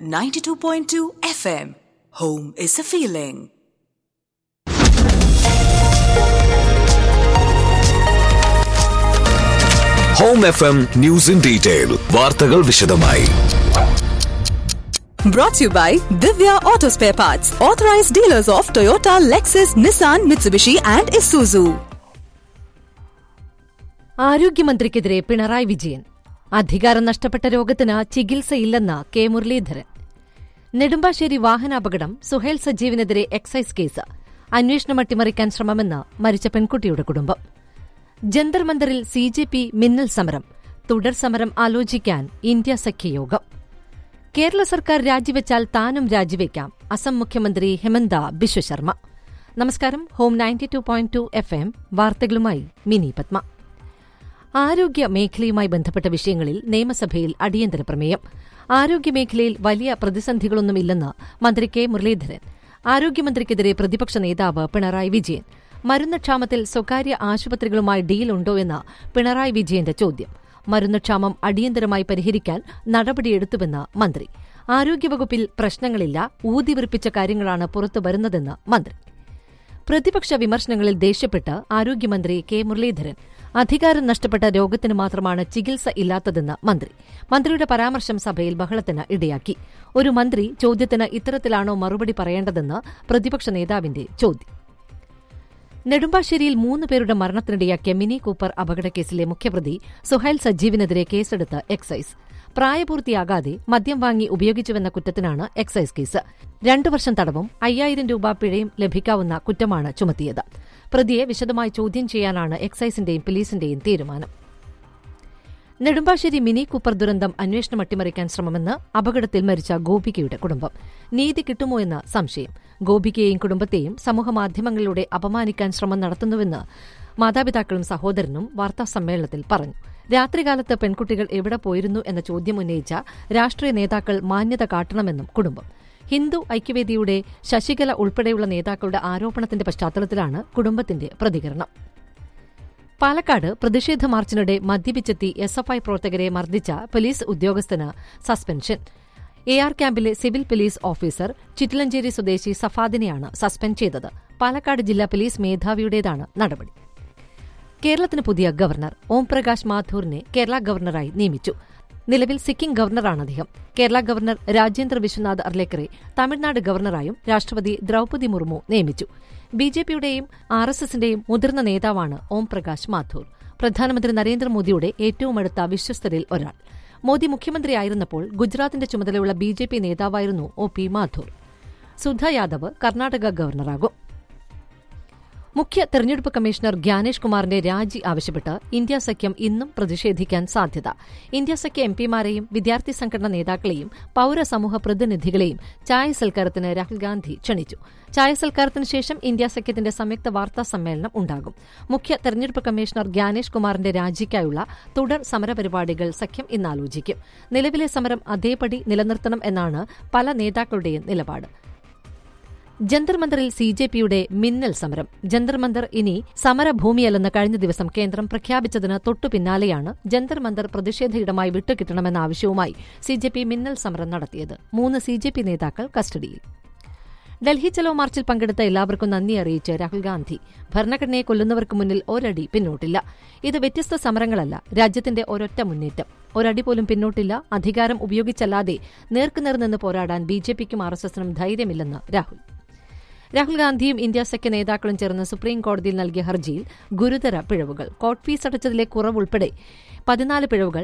92.2 FM. Home is a feeling. Home F M news in detail വാർത്തകൾ വിശദമായി Brought to you by Divya Auto Spare Parts, authorized dealers of Toyota, Lexus, Nissan, Mitsubishi, and Isuzu. ആരോഗ്യമന്ത്രിക്കെതിരെ Pinarayi Vijayan അധികാരം നഷ്ടപ്പെട്ട രോഗത്തിന് ചികിത്സയില്ലെന്ന് K Muraleedharan Nedumbassery വാഹനാപകടം സുഹേൽ സജീവിനെതിരെ excise case അന്വേഷണം അട്ടിമറിക്കാൻ ശ്രമമെന്ന് മരിച്ച പെൺകുട്ടിയുടെ കുടുംബം ജന്തർ മന്ദറിൽ സി ജെ പി മിന്നൽ സമരം തുടർ സമരം ആലോചിക്കാൻ ഇന്ത്യ സഖ്യയോഗം കേരള സർക്കാർ രാജിവെച്ചാൽ താനും രാജിവെക്കാം അസം മുഖ്യമന്ത്രി ഹിമന്ത ബിശ്വ ശർമ്മ നമസ്കാരം home ninety two point two F M വാർത്തകളുമായി മിനി പത്മ ആരോഗ്യ മേഖലയുമായി ബന്ധപ്പെട്ട വിഷയങ്ങളിൽ നിയമസഭയിൽ അടിയന്തര പ്രമേയം ആരോഗ്യമേഖലയിൽ വലിയ പ്രതിസന്ധികളൊന്നുമില്ലെന്ന് മന്ത്രി കെ മുരളീധരൻ ആരോഗ്യമന്ത്രിക്കെതിരെ പ്രതിപക്ഷ നേതാവ് പിണറായി വിജയൻ മരുന്നുക്ഷാമത്തിൽ സ്വകാര്യ ആശുപത്രികളുമായി ഡീലുണ്ടോ എന്ന പിണറായി വിജയന്റെ ചോദ്യം മരുന്നുക്ഷാമം അടിയന്തരമായി പരിഹരിക്കാൻ നടപടിയെടുത്തുവെന്ന് മന്ത്രി ആരോഗ്യവകുപ്പിൽ പ്രശ്നങ്ങളില്ല ഊതിവിറിപ്പിച്ച കാര്യങ്ങളാണ് പുറത്തു വരുന്നതെന്ന് മന്ത്രി പ്രതിപക്ഷ വിമർശനങ്ങളിൽ ദേഷ്യപ്പെട്ട് ആരോഗ്യമന്ത്രി കെ മുരളീധരൻ അധികാരം നഷ്ടപ്പെട്ട രോഗത്തിന് മാത്രമാണ് ചികിത്സ ഇല്ലാത്തതെന്ന് മന്ത്രി മന്ത്രിയുടെ പരാമർശം സഭയിൽ ബഹളത്തിന് ഇടയാക്കി ഒരു മന്ത്രി ചോദ്യത്തിന് ഇത്തരത്തിലാണോ മറുപടി പറയേണ്ടതെന്ന് പ്രതിപക്ഷ നേതാവിന്റെ ചോദ്യം നെടുമ്പാശ്ശേരിയിൽ മൂന്ന് പേരുടെ മരണത്തിനിടയാക്കിയ മിനി കൂപ്പർ അപകടക്കേസിലെ മുഖ്യപ്രതി സുഹൈൽ സജീവിനെതിരെ കേസെടുത്ത് എക്സൈസ് പ്രായപൂർത്തിയാകാതെ മദ്യം വാങ്ങി ഉപയോഗിച്ചുവെന്ന കുറ്റത്തിനാണ് എക്സൈസ് കേസ് രണ്ടു വർഷം തടവും അയ്യായിരം രൂപ പിഴയും ലഭിക്കാവുന്ന കുറ്റമാണ് ചുമത്തിയത് പ്രതിയെ വിശദമായി ചോദ്യം ചെയ്യാനാണ് എക്സൈസിന്റെയും പോലീസിന്റെയും തീരുമാനം നെടുമ്പാശ്ശേരി മിനി കൂപ്പർ ദുരന്തം അന്വേഷണം അട്ടിമറിക്കാൻ ശ്രമമെന്ന് അപകടത്തിൽ മരിച്ച ഗോപികയുടെ കുടുംബം നീതി കിട്ടുമോ എന്ന സംശയം ഗോപികയെയും കുടുംബത്തെയും സമൂഹമാധ്യമങ്ങളിലൂടെ അപമാനിക്കാൻ ശ്രമം നടത്തുന്നുവെന്ന് മാതാപിതാക്കളും സഹോദരനും വാർത്താസമ്മേളനത്തിൽ പറഞ്ഞു രാത്രികാലത്ത് പെൺകുട്ടികൾ എവിടെ പോയിരുന്നു എന്ന ചോദ്യം ഉന്നയിച്ച രാഷ്ട്രീയ നേതാക്കൾ മാന്യത കാട്ടണമെന്നും കുടുംബം ഹിന്ദു ഐക്യവേദിയുടെ ശശികല ഉൾപ്പെടെയുള്ള നേതാക്കളുടെ ആരോപണത്തിന്റെ പശ്ചാത്തലത്തിലാണ് കുടുംബത്തിന്റെ പ്രതികരണം പാലക്കാട് പ്രതിഷേധ മാർച്ചിനിടെ മദ്യപിച്ചെത്തി എസ് എഫ് ഐ പ്രവർത്തകരെ മർദ്ദിച്ച പോലീസ് ഉദ്യോഗസ്ഥന് സസ്പെൻഷൻ എ ആർ ക്യാമ്പിലെ സിവിൽ പോലീസ് ഓഫീസർ ചിറ്റിലഞ്ചേരി സ്വദേശി സഫാദിനെയാണ് സസ്പെൻഡ് ചെയ്തത് പാലക്കാട് ജില്ലാ പോലീസ് മേധാവിയുടേതാണ് നടപടി കേരളത്തിന് പുതിയ ഗവർണർ ഓംപ്രകാശ് മാഥൂറിനെ കേരള ഗവർണറായി നിയമിച്ചു നിലവിൽ സിക്കിം ഗവർണറാണ് അദ്ദേഹം കേരള ഗവർണർ രാജേന്ദ്ര വിശ്വനാഥ് അർലേക്കറെ തമിഴ്നാട് ഗവർണറായും രാഷ്ട്രപതി ദ്രൌപതി മുർമു നിയമിച്ചു ബി ജെ പിയുടെയും ആർ എസ് എസിന്റെയും മുതിർന്ന നേതാവാണ് ഓം പ്രകാശ് മാഥൂർ പ്രധാനമന്ത്രി നരേന്ദ്രമോദിയുടെ ഏറ്റവും അടുത്ത വിശ്വസ്തരിൽ ഒരാൾ മോദി മുഖ്യമന്ത്രിയായിരുന്നപ്പോൾ ഗുജറാത്തിന്റെ ചുമതലയുള്ള ബി ജെ പി നേതാവായിരുന്നു ഒ പി മാഥൂർ സുധ യാദവ് കർണാടക ഗവർണറാകും മുഖ്യ തെരഞ്ഞെടുപ്പ് കമ്മീഷണർ ഗ്യാനേഷ് കുമാറിന്റെ രാജി ആവശ്യപ്പെട്ട് ഇന്ത്യ സഖ്യം ഇന്നും പ്രതിഷേധിക്കാൻ സാധ്യത ഇന്ത്യ സഖ്യ എംപിമാരെയും വിദ്യാർത്ഥി സംഘടനാ നേതാക്കളെയും പൌരസമൂഹ പ്രതിനിധികളെയും ചായ സൽക്കാരത്തിന് രാഹുൽ ഗാന്ധി ക്ഷണിച്ചു ചായ സൽക്കാരത്തിന് ശേഷം ഇന്ത്യ സഖ്യത്തിന്റെ സംയുക്ത വാർത്താ സമ്മേളനം ഉണ്ടാകും മുഖ്യ തെരഞ്ഞെടുപ്പ് കമ്മീഷണർ ഗ്യാനേഷ് കുമാറിന്റെ രാജിക്കായുള്ള തുടർ സമരപരിപാടികൾ സഖ്യം ഇന്ന് ആലോചിക്കും നിലവിലെ സമരം അതേപടി നിലനിർത്തണം എന്നാണ് പല നേതാക്കളുടെയും നിലപാട് ജന്തർ മന്ദറിൽ സി ജെ പിയുടെ മിന്നൽ സമരം ജന്തർ മന്ദർ ഇനി സമരഭൂമിയല്ലെന്ന് കഴിഞ്ഞ ദിവസം കേന്ദ്രം പ്രഖ്യാപിച്ചതിന് തൊട്ടു പിന്നാലെയാണ് ജന്തർ മന്ദർ പ്രതിഷേധ ഇടമായി വിട്ടുകിട്ടണമെന്ന ആവശ്യവുമായി സി ജെ പി മിന്നൽ സമരം നടത്തിയത് മൂന്ന് സി ജെ പി നേതാക്കൾ കസ്റ്റഡിയിൽ ഡൽഹി ചലോ മാർച്ചിൽ പങ്കെടുത്ത എല്ലാവർക്കും നന്ദി അറിയിച്ച് രാഹുൽ ഗാന്ധി ഭരണഘടനയെ കൊല്ലുന്നവർക്ക് മുന്നിൽ ഒരടി പിന്നോട്ടില്ല ഇത് വ്യത്യസ്ത സമരങ്ങളല്ല രാജ്യത്തിന്റെ ഒരൊറ്റ മുന്നേറ്റം ഒരടി പോലും പിന്നോട്ടില്ല അധികാരം ഉപയോഗിച്ചല്ലാതെ നേർക്കുനേർ നിന്ന് പോരാടാൻ ബി ജെ പിക്കും ആർ എസ് എസിനും ധൈര്യമില്ലെന്ന് രാഹുൽ രാഹുൽ ഗാന്ധിയും ഇന്ത്യ സഖ്യ നേതാക്കളും ചേർന്ന് സുപ്രീം കോടതിയിൽ നൽകിയ ഹർജിയിൽ ഗുരുതര പിഴവുകൾ കോർട്ട് ഫീസ് അടച്ചതിലെ കുറവുൾപ്പെടെ പതിനാല് പിഴവുകൾ